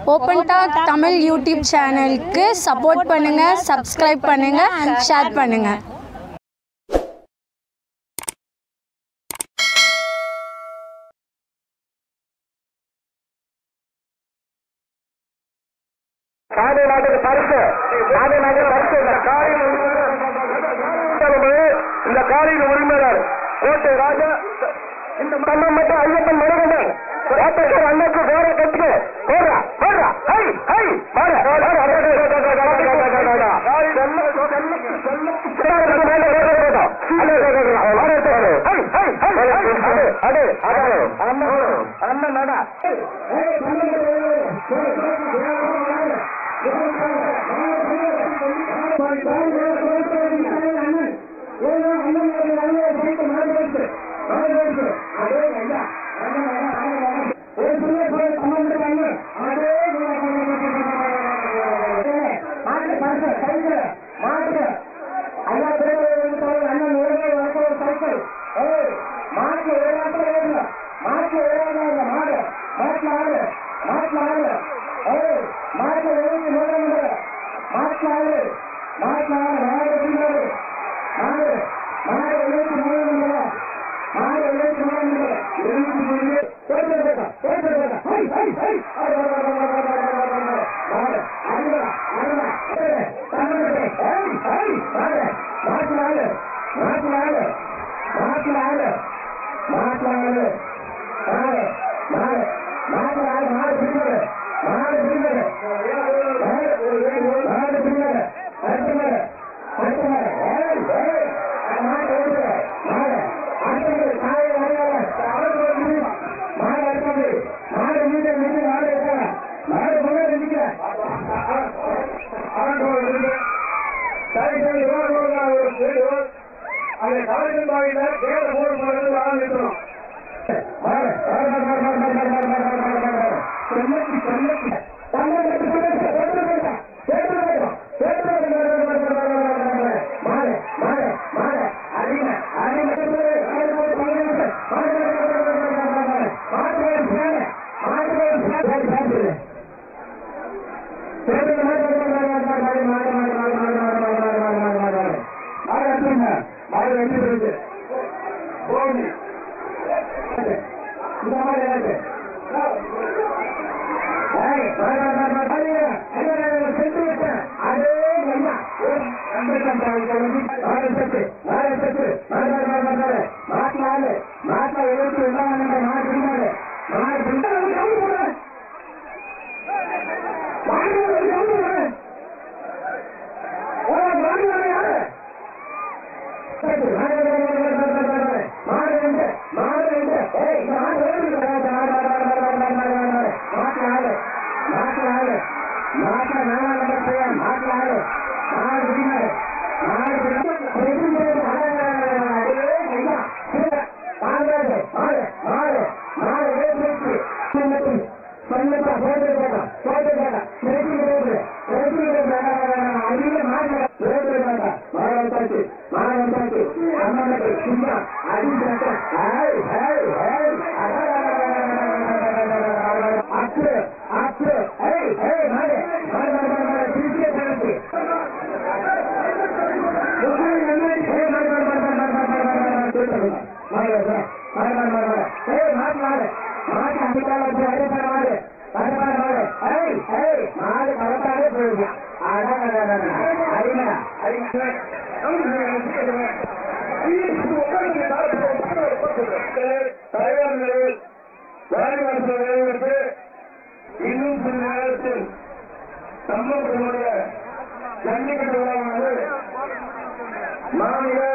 open talk Tamil YouTube சேனலுக்கு support பண்ணுங்கள் subscribe பண்ணுங்கள் ஷேர் பண்ணுங்கள் காதை நாட்டுக்கு பரிசு காதை நாட்டுக்கு பரிசு இந்த காரின் இந்த காரின் உரிமையாளர் கோட்டை ராஜா இந்த மன்னம் மற்றும் ஐயப்பன் மணிகண்டன் கோட்டைக்கு அண்ணனுக்கு வேற கட்டு போடுறா போடுறா ஹை ஹை மாற அண்ணன் நடா இன்னும் சில நேரத்தில் தமிழகத்தினுடைய ஜல்லிக்கட்டு விழாவானது மாநில